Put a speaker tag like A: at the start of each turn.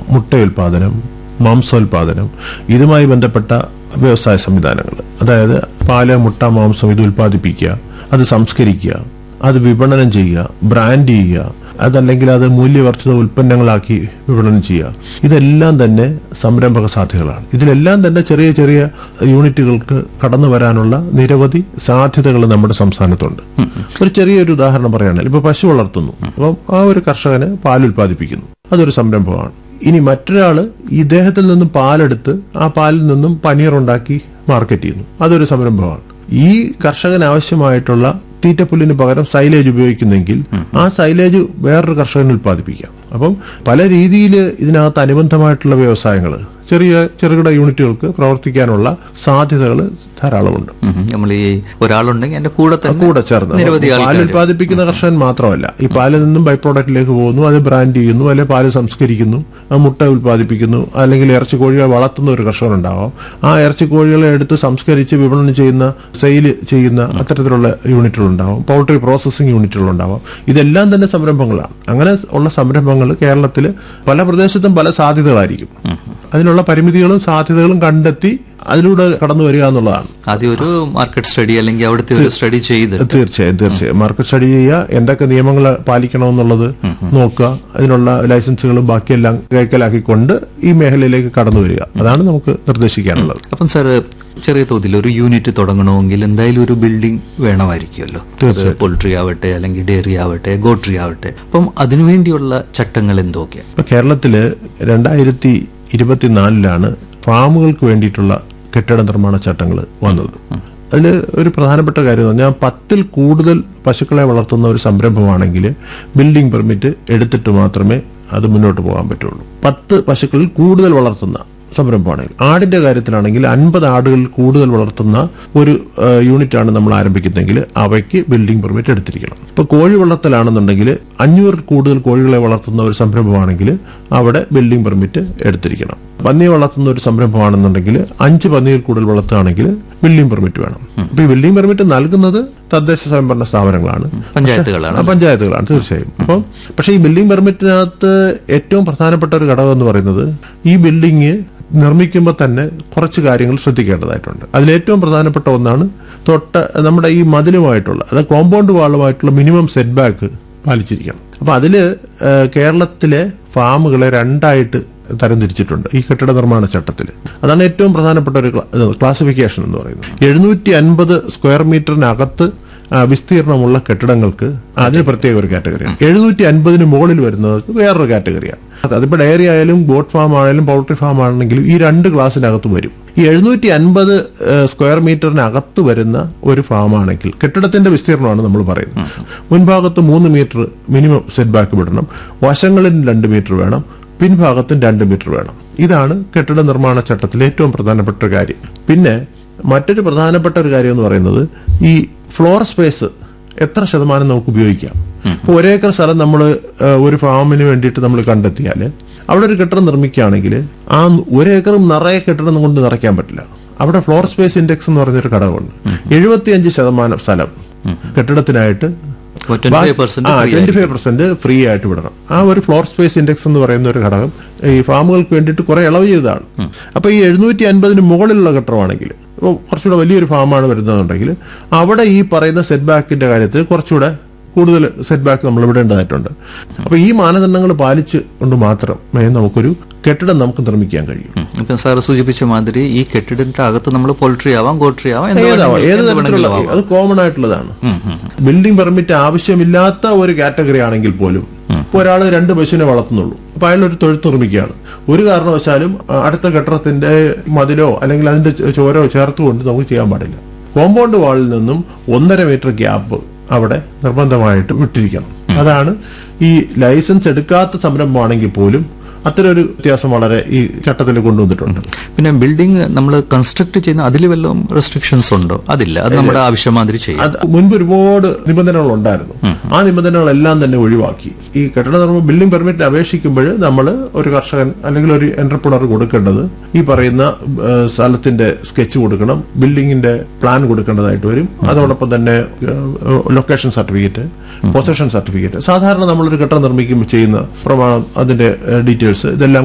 A: മുട്ട ഉൽപാദനം മാംസോൽപാദനം ഇതുമായി ബന്ധപ്പെട്ട വ്യവസായ സംവിധാനങ്ങൾ അതായത് പാല് മുട്ട മാംസം ഇത് ഉൽപ്പാദിപ്പിക്കുക അത് സംസ്കരിക്കുക അത് വിപണനം ചെയ്യുക ബ്രാൻഡ് ചെയ്യുക അതല്ലെങ്കിൽ അത് മൂല്യവർദ്ധിത ഉൽപ്പന്നങ്ങളാക്കി വിപണനം ചെയ്യുക ഇതെല്ലാം തന്നെ സംരംഭക സാധ്യതകളാണ് ഇതിലെല്ലാം തന്നെ ചെറിയ ചെറിയ യൂണിറ്റുകൾക്ക് കടന്നു വരാനുള്ള നിരവധി സാധ്യതകൾ നമ്മുടെ സംസ്ഥാനത്തുണ്ട് ഒരു ചെറിയൊരു ഉദാഹരണം പറയുകയാണെങ്കിൽ ഇപ്പൊ പശു വളർത്തുന്നു അപ്പം ആ ഒരു കർഷകന് പാൽ ഉൽപ്പാദിപ്പിക്കുന്നു അതൊരു സംരംഭമാണ് ഇനി മറ്റൊരാള് ഇദ്ദേഹത്തിൽ നിന്നും പാലെടുത്ത് ആ പാലിൽ നിന്നും പനീർ ഉണ്ടാക്കി മാർക്കറ്റ് ചെയ്യുന്നു അതൊരു സംരംഭമാണ് ഈ കർഷകന് ആവശ്യമായിട്ടുള്ള തീറ്റപ്പുല്ലിന് പകരം സൈലേജ് ഉപയോഗിക്കുന്നെങ്കിൽ ആ സൈലേജ് വേറൊരു കർഷകന് ഉൽപ്പാദിപ്പിക്കാം അപ്പം പല രീതിയിൽ ഇതിനകത്ത് അനുബന്ധമായിട്ടുള്ള വ്യവസായങ്ങൾ ചെറിയ ചെറുകിട യൂണിറ്റുകൾക്ക് പ്രവർത്തിക്കാനുള്ള സാധ്യതകൾ ധാരാളമുണ്ട്
B: നമ്മൾ ഈ ഒരാളുണ്ടെങ്കിൽ എന്റെ കൂടെ തന്നെ
A: കൂടെ ചേർന്ന്
B: നിരവധി
A: പാൽ
B: ആൾക്കാർ
A: ഉൽപ്പാദിപ്പിക്കുന്ന കർഷകൻ മാത്രമല്ല ഈ പാലിൽ നിന്നും ബൈ പ്രോഡക്റ്റിലേക്ക് പോകുന്നു അത് ബ്രാൻഡ് ചെയ്യുന്നു അല്ലെ പാല് സംസ്കരിക്കുന്നു ആ മുട്ട ഉൽപ്പാദിപ്പിക്കുന്നു അല്ലെങ്കിൽ ഇറച്ചി കോഴികളെ വളർത്തുന്ന ഒരു കർഷകൻ ഉണ്ടാവാം ആ ഇറച്ചി കോഴികളെ എടുത്ത് സംസ്കരിച്ച് വിപണനം ചെയ്യുന്ന സെയിൽ ചെയ്യുന്ന അത്തരത്തിലുള്ള യൂണിറ്റുകൾ ഉണ്ടാവും പൗൾട്രി പ്രോസസ്സിംഗ് യൂണിറ്റുകൾ ഉണ്ടാവാം ഇതെല്ലാം തന്നെ സംരംഭങ്ങളാണ് അങ്ങനെ ഉള്ള സംരംഭങ്ങൾ കേരളത്തിൽ പല പ്രദേശത്തും പല സാധ്യതകളായിരിക്കും അതിനുള്ള പരിമിതികളും സാധ്യതകളും കണ്ടെത്തി അതിലൂടെ കടന്നു വരിക എന്നുള്ളതാണ്
B: ആദ്യം ഒരു മാർക്കറ്റ് സ്റ്റഡി അല്ലെങ്കിൽ അവിടുത്തെ ഒരു സ്റ്റഡി ചെയ്ത്
A: തീർച്ചയായും തീർച്ചയായും മാർക്കറ്റ് സ്റ്റഡി ചെയ്യുക എന്തൊക്കെ നിയമങ്ങൾ പാലിക്കണമെന്നുള്ളത് നോക്കുക അതിനുള്ള ലൈസൻസുകളും ബാക്കിയെല്ലാം കൈക്കലാക്കിക്കൊണ്ട് ഈ മേഖലയിലേക്ക് കടന്നു വരിക അതാണ് നമുക്ക് നിർദ്ദേശിക്കാനുള്ളത്
B: അപ്പം സാർ ചെറിയ തോതിൽ ഒരു യൂണിറ്റ് തുടങ്ങണമെങ്കിൽ എന്തായാലും ഒരു ബിൽഡിംഗ് വേണമായിരിക്കുമല്ലോ അത് പോൾട്രി ആവട്ടെ അല്ലെങ്കിൽ ഡയറി ആവട്ടെ ഗോട്രി ആവട്ടെ അപ്പം അതിനുവേണ്ടിയുള്ള ചട്ടങ്ങൾ എന്തൊക്കെയാണ്
A: ഇപ്പൊ കേരളത്തില് രണ്ടായിരത്തി ഇരുപത്തിനാലിലാണ് ഫാമുകൾക്ക് വേണ്ടിയിട്ടുള്ള കെട്ടിട നിർമ്മാണ ചട്ടങ്ങൾ വന്നത് അതിൽ ഒരു പ്രധാനപ്പെട്ട കാര്യം എന്ന് പറഞ്ഞാൽ പത്തിൽ കൂടുതൽ പശുക്കളെ വളർത്തുന്ന ഒരു സംരംഭമാണെങ്കിൽ ബിൽഡിംഗ് പെർമിറ്റ് എടുത്തിട്ട് മാത്രമേ അത് മുന്നോട്ട് പോകാൻ പറ്റുള്ളൂ പത്ത് പശുക്കളിൽ കൂടുതൽ വളർത്തുന്ന സംരംഭമാണെങ്കിൽ ആടിന്റെ കാര്യത്തിലാണെങ്കിൽ അൻപത് ആടുകളിൽ കൂടുതൽ വളർത്തുന്ന ഒരു യൂണിറ്റ് ആണ് നമ്മൾ ആരംഭിക്കുന്നതെങ്കിൽ അവയ്ക്ക് ബിൽഡിംഗ് പെർമിറ്റ് എടുത്തിരിക്കണം ഇപ്പൊ കോഴി വളർത്തലാണെന്നുണ്ടെങ്കിൽ അഞ്ഞൂറിൽ കൂടുതൽ കോഴികളെ വളർത്തുന്ന ഒരു സംരംഭമാണെങ്കിൽ അവിടെ ബിൽഡിംഗ് പെർമിറ്റ് എടുത്തിരിക്കണം പന്നിയെ വളർത്തുന്ന ഒരു സംരംഭമാണെന്നുണ്ടെങ്കിൽ അഞ്ച് പന്നിയിൽ കൂടുതൽ വളർത്തുകയാണെങ്കിൽ ബിൽഡിംഗ് പെർമിറ്റ് വേണം അപ്പൊ ഈ ബിൽഡിംഗ് പെർമിറ്റ് നൽകുന്നത് തദ്ദേശ സ്വയംഭരണ സ്ഥാപനങ്ങളാണ്
B: പഞ്ചായത്തുകളാണ്
A: ആ, പഞ്ചായത്തുകളാണ് തീർച്ചയായും അപ്പം പക്ഷേ ഈ ബിൽഡിംഗ് പെർമിറ്റിനകത്ത് ഏറ്റവും പ്രധാനപ്പെട്ട ഒരു ഘടകം എന്ന് പറയുന്നത് ഈ ബിൽഡിംഗ് നിർമ്മിക്കുമ്പോൾ തന്നെ കുറച്ച് കാര്യങ്ങൾ ശ്രദ്ധിക്കേണ്ടതായിട്ടുണ്ട് അതിലേറ്റവും പ്രധാനപ്പെട്ട ഒന്നാണ് തൊട്ട നമ്മുടെ ഈ മതിലുമായിട്ടുള്ള അതായത് കോമ്പൗണ്ട് വാളുമായിട്ടുള്ള മിനിമം സെറ്റ് ബാക്ക് പാലിച്ചിരിക്കണം അപ്പൊ അതില് ആ, കേരളത്തിലെ ഫാമുകളെ രണ്ടായിട്ട് തരംതിരിച്ചിട്ടുണ്ട് ഈ കെട്ടിട നിർമ്മാണ ചട്ടത്തിൽ അതാണ് ഏറ്റവും പ്രധാനപ്പെട്ട ഒരു ക്ലാസിഫിക്കേഷൻ എന്ന് പറയുന്നത് എഴുന്നൂറ്റി അൻപത് സ്ക്വയർ മീറ്ററിനകത്ത് ആ, വിസ്തീർണമുള്ള കെട്ടിടങ്ങൾക്ക് അതിന് പ്രത്യേക ഒരു കാറ്റഗറിയാണ് എഴുന്നൂറ്റി അൻപതിന് മുകളിൽ വരുന്നവർക്ക് വേറൊരു കാറ്റഗറിയാണ് അതിപ്പോ ഡയറി ആയാലും ഗോട്ട് ഫാം ആയാലും പൗൾട്രി ഫാം ആണെങ്കിലും ഈ രണ്ട് ക്ലാസ്സിനകത്ത് വരും ഈ എഴുന്നൂറ്റി അൻപത് സ്ക്വയർ മീറ്ററിനകത്ത് വരുന്ന ഒരു ഫാം ആണെങ്കിൽ കെട്ടിടത്തിന്റെ വിസ്തീർണമാണ് നമ്മൾ പറയുന്നത് മുൻഭാഗത്ത് മൂന്ന് മീറ്റർ മിനിമം സെറ്റ് ബാക്ക് വിടണം വശങ്ങളിൽ രണ്ട് മീറ്റർ വേണം പിൻഭാഗത്തും രണ്ട് മീറ്റർ വേണം ഇതാണ് കെട്ടിട നിർമ്മാണ ചട്ടത്തിലെ ഏറ്റവും പ്രധാനപ്പെട്ട ഒരു കാര്യം പിന്നെ മറ്റൊരു പ്രധാനപ്പെട്ട ഒരു കാര്യം എന്ന് പറയുന്നത് ഈ ഫ്ലോർ സ്പേസ് എത്ര ശതമാനം നമുക്ക് ഉപയോഗിക്കാം ഇപ്പൊ ഒരേക്കർ സ്ഥലം നമ്മൾ ഒരു ഫാമിന് വേണ്ടിയിട്ട് നമ്മൾ കണ്ടെത്തിയാൽ അവിടെ ഒരു കെട്ടിടം നിർമ്മിക്കുകയാണെങ്കിൽ ആ ഒരേക്കറും നിറയെ കെട്ടിടം കൊണ്ട് നിറയ്ക്കാൻ പറ്റില്ല അവിടെ ഫ്ലോർ സ്പേസ് ഇൻഡെക്സ് എന്ന് പറഞ്ഞൊരു ഘടകമുണ്ട് എഴുപത്തിയഞ്ച് ശതമാനം സ്ഥലം കെട്ടിടത്തിനായിട്ട്
B: twenty five percent
A: twenty five percent free ആയിട്ട് വിടണം ആ ഒരു ഫ്ലോർ സ്പേസ് ഇൻഡെക്സ് എന്ന് പറയുന്ന ഒരു ഘടകം ഈ ഫാമുകൾക്ക് വേണ്ടിയിട്ട് കുറെ ഇളവ് ചെയ്തതാണ് അപ്പൊ ഈ എഴുന്നൂറ്റി അൻപതിന് മുകളിലുള്ള ഘട്ടമാണെങ്കിൽ ഇപ്പോൾ കുറച്ചുകൂടെ വലിയൊരു ഫാമാണ് വരുന്നതെന്നുണ്ടെങ്കിൽ അവിടെ ഈ പറയുന്ന സെറ്റ് ബാക്കിന്റെ കാര്യത്തിൽ കുറച്ചുകൂടെ കൂടുതൽ സെറ്റ് ബാക്ക് നമ്മൾ വിടേണ്ടതായിട്ടുണ്ട് അപ്പൊ ഈ മാനദണ്ഡങ്ങൾ പാലിച്ച് കൊണ്ട് മാത്രമേ നമുക്കൊരു കെട്ടിടം നമുക്ക് നിർമ്മിക്കാൻ കഴിയൂ
B: ഇപ്പം സാർ സൂചിപ്പിച്ച മാതിരി ഈ കെട്ടിടത്തിന്റെ അകത്ത് നമ്മൾ പോൾട്രി ആവാം ഗോട്രി ആവാം എന്ത്
A: ഏതാവാം
B: വേണമെങ്കിലും-
A: ഏത്
B: എന്ത്
A: തരത്തിലുള്ള
B: വേണമെങ്കിലും ആവാം
A: അത് കോമൺ ആയിട്ടുള്ളതാണ്
B: ഉം, ഉം, ഉം.
A: ബിൽഡിംഗ് പെർമിറ്റ് ആവശ്യമില്ലാത്ത ഒരു കാറ്റഗറി ആണെങ്കിൽ പോലും ഒരാൾ രണ്ട് പശുവിനെ വളർത്തുന്നുള്ളൂ അപ്പൊ അയാൾ ഒരു തൊഴുത്ത് നിർമ്മിക്കുകയാണ് ഒരു കാരണവശാലും ആ, അടുത്ത കെട്ടിടത്തിന്റെ മതിലോ അല്ലെങ്കിൽ അതിന്റെ ചോ- ചോരോ ചേർത്തുകൊണ്ട് നമുക്ക് ചെയ്യാൻ പാടില്ല കോമ്പൗണ്ട് വാളിൽ നിന്നും ഒന്നര മീറ്റർ ഗ്യാപ്പ് അവിടെ നിർബന്ധമായിട്ട് വിട്ടിരിക്കണം അതാണ് ഈ ലൈസൻസ് എടുക്കാത്ത സംരംഭമാണെങ്കിൽ പോലും അത്തരം ഒരു വ്യത്യാസം വളരെ ഈ ചട്ടത്തിൽ കൊണ്ടുവന്നിട്ടുണ്ട്
B: പിന്നെ ബിൽഡിംഗ് നമ്മൾ കൺസ്ട്രക്ട് ചെയ്യുന്ന അതിൽ വല്ലതും റെസ്ട്രിക്ഷൻസ് ഉണ്ടോ അതില്ല അത് നമ്മുടെ ആവശ്യം മാതിരി ചെയ്യും
A: അത് മുൻപ് ഒരുപാട് നിബന്ധനകൾ ഉണ്ടായിരുന്നു ആ നിബന്ധനകളെല്ലാം തന്നെ ഒഴിവാക്കി ഈ കെട്ടിട നിർമ്മാണം ബിൽഡിംഗ് പെർമിറ്റിന് അപേക്ഷിക്കുമ്പോൾ നമ്മൾ ഒരു കർഷകൻ അല്ലെങ്കിൽ ഒരു എന്റർപ്രണർ കൊടുക്കേണ്ടത് ഈ പറയുന്ന ഏഹ്, സ്ഥലത്തിന്റെ സ്കെച്ച് കൊടുക്കണം ബിൽഡിങ്ങിന്റെ പ്ലാൻ കൊടുക്കേണ്ടതായിട്ട് വരും അതോടൊപ്പം തന്നെ ലൊക്കേഷൻ സർട്ടിഫിക്കറ്റ് പൊസഷൻ സർട്ടിഫിക്കറ്റ് സാധാരണ നമ്മളൊരു കെട്ടിടം നിർമ്മിക്കുമ്പോൾ ചെയ്യുന്ന പ്രമാണം അതിന്റെ ഡീറ്റെയിൽസ് ഇതെല്ലാം